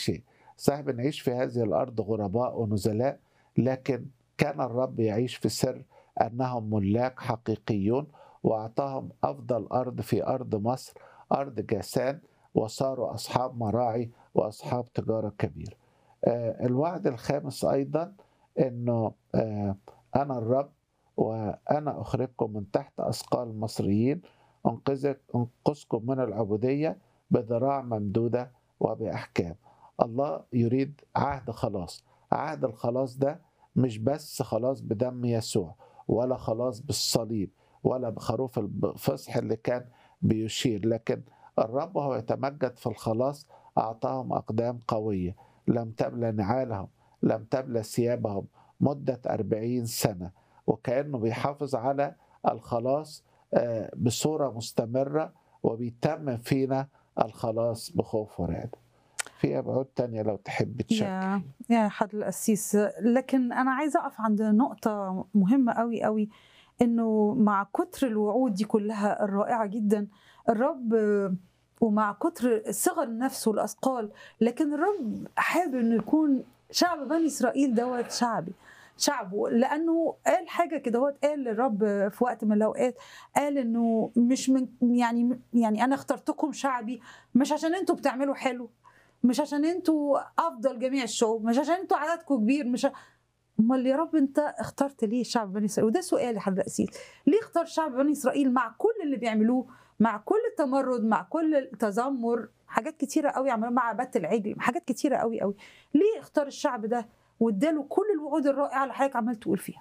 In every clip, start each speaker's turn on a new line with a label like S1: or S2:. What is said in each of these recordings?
S1: شيء صحيح بنعيش في هذه الأرض غرباء ونزلاء لكن كان الرب يعيش في سر أنهم ملاك حقيقيون وأعطاهم أفضل أرض في أرض مصر أرض جاسان وصاروا أصحاب مراعي وأصحاب تجارة كبيرة آه، الوعد الخامس أيضا أنه آه، أنا الرب وأنا أخرجكم من تحت أثقال المصريين أنقذك أنقذكم من العبودية بذراع ممدودة وبأحكام الله يريد عهد خلاص عهد الخلاص ده مش بس خلاص بدم يسوع ولا خلاص بالصليب ولا بخروف الفصح اللي كان بيشير لكن الرب وهو يتمجد في الخلاص أعطاهم أقدام قوية لم تبلى نعالهم لم تبلى ثيابهم مدة أربعين سنة وكأنه بيحافظ على الخلاص آه، بصورة مستمرة وبيتم فينا الخلاص بخوف ورعب في أبعاد تانية لو تحب تشارك
S2: يا يا حضر القسيس لكن انا عايزه اقف عند نقطه مهمه قوي قوي انه مع كتر الوعود دي كلها الرائعه جدا الرب ومع كتر صغر النفس والاثقال لكن الرب حابب انه يكون شعب بني اسرائيل دوت شعبي شعبه لانه قال حاجه كده هو قال للرب في وقت من الاوقات قال انه مش من يعني يعني انا اخترتكم شعبي مش عشان انتوا بتعملوا حلو مش عشان انتوا افضل جميع الشعوب مش عشان انتوا عددكم كبير مش ع- امال يا رب انت اخترت ليه شعب بني اسرائيل وده سؤال يا حضرتك القسيس ليه اختار شعب بني اسرائيل مع كل اللي بيعملوه مع كل التمرد مع كل التذمر حاجات كتيره قوي عملوها مع عباده العجل حاجات كتيره قوي قوي ليه اختار الشعب ده واداله كل الوعود الرائعه اللي حضرتك عمال تقول فيها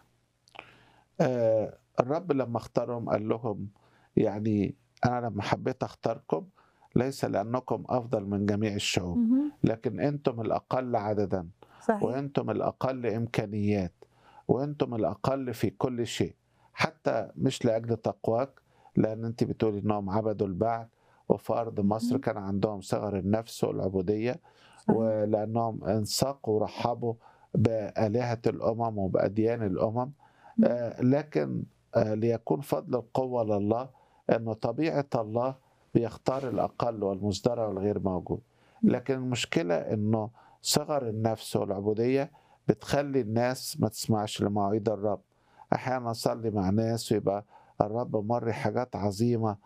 S1: آه الرب لما اختارهم قال لهم يعني أنا لما حبيت أختاركم ليس لأنكم أفضل من جميع الشعوب
S2: مهم.
S1: لكن أنتم الأقل عددا
S2: صحيح
S1: وأنتم الأقل إمكانيات وأنتم الأقل في كل شيء حتى مش لأجل تقواك لأن أنت بتقولي إنهم عبدوا البعل وفي أرض مصر
S2: مهم.
S1: كان عندهم صغر النفس والعبودية
S2: صحيح.
S1: ولأنهم انساقوا ورحبوا بآلهة الأمم وبأديان الأمم آه، لكن آه، ليكون فضل القوة لله أنه طبيعة الله بيختار الأقل والمزدرع والغير موجود لكن المشكلة أنه صغر النفس والعبودية بتخلي الناس ما تسمعش لمواعيد الرب أحيانا أصلي مع ناس ويبقى الرب مري حاجات عظيمة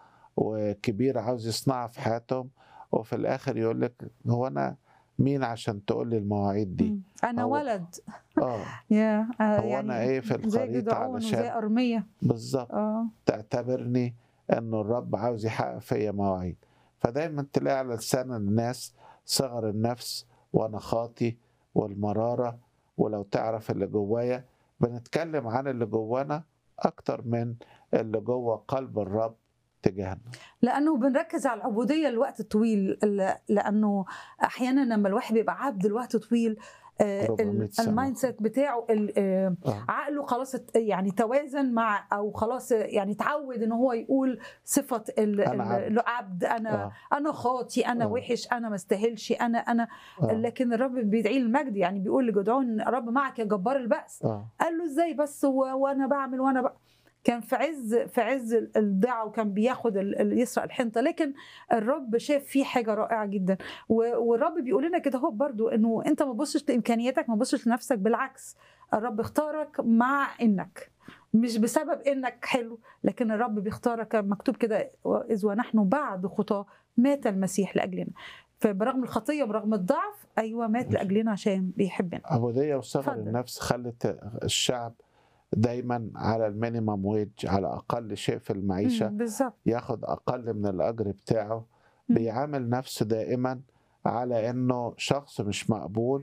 S1: وكبيرة عاوز يصنعها في حياتهم وفي الآخر يقول لك هو أنا مين عشان تقول لي المواعيد دي
S2: مم. انا
S1: هو-
S2: ولد
S1: اه
S2: يا آه،
S1: هو
S2: يعني
S1: أنا إيه في
S2: زي
S1: الخريطة
S2: جدعون وزي
S1: علشان
S2: ارميه
S1: بالظبط
S2: اه
S1: تعتبرني انه الرب عاوز يحقق فيا مواعيد فدايما تلاقي على لسان الناس صغر النفس وانا خاطي والمراره ولو تعرف اللي جوايا بنتكلم عن اللي جوانا اكتر من اللي جوه قلب الرب تجاهنا
S2: لانه بنركز على العبوديه لوقت طويل ل- لانه احيانا لما الواحد بيبقى عبد لوقت طويل آه،
S1: 400
S2: ال-
S1: سنة.
S2: المايند سيت بتاعه ال- آه،
S1: آه.
S2: عقله خلاص ات- يعني توازن مع او خلاص يعني اتعود ان هو يقول صفه ال-
S1: أنا
S2: ال- العبد انا
S1: آه.
S2: انا خاطي انا
S1: آه.
S2: وحش انا ما استاهلش انا انا
S1: آه.
S2: لكن الرب بيدعي المجد يعني بيقول لجدعون الرب معك يا جبار البأس
S1: آه.
S2: قال له ازاي بس و... وانا بعمل وانا بقى كان في عز في عز الضيعه وكان بياخد ال... ال- يسرق الحنطه لكن الرب شاف فيه حاجه رائعه جدا و... والرب بيقول لنا كده هو برضو انه انت ما تبصش لامكانياتك ما تبصش لنفسك بالعكس الرب اختارك مع انك مش بسبب انك حلو لكن الرب بيختارك مكتوب كده اذ ونحن بعد خطاه مات المسيح لاجلنا فبرغم الخطيه برغم الضعف ايوه مات لاجلنا عشان بيحبنا
S1: عبودية وصغر
S2: اتفضل.
S1: النفس خلت الشعب دايما على المينيمم ويج على أقل شيء في المعيشة
S2: مم، بالظبط
S1: ياخد أقل من الأجر بتاعه
S2: مم.
S1: بيعامل نفسه دائما على إنه شخص مش مقبول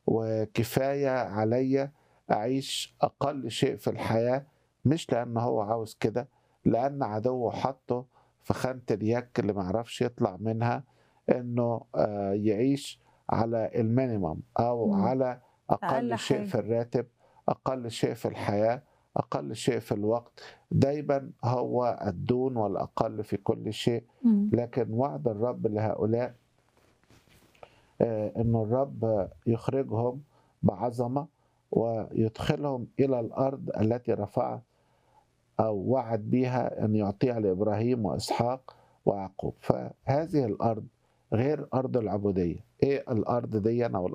S1: وكفاية عليا أعيش أقل شيء في الحياة مش لأنه هو عاوز كده لأن عدوه حطه في خانة اليك اللي معرفش يطلع منها إنه آه، يعيش على المينيمم أو
S2: مم.
S1: على أقل
S2: أقل
S1: شيء
S2: حاجة.
S1: في الراتب أقل شيء في الحياة أقل شيء في الوقت دايما هو الدون والأقل في كل شيء
S2: مم.
S1: لكن وعد الرب لهؤلاء آه، أن الرب يخرجهم بعظمة ويدخلهم إلى الأرض التي رفع أو وعد بها أن يعطيها لإبراهيم وإسحاق ويعقوب فهذه الأرض غير أرض العبودية ايه الارض دي او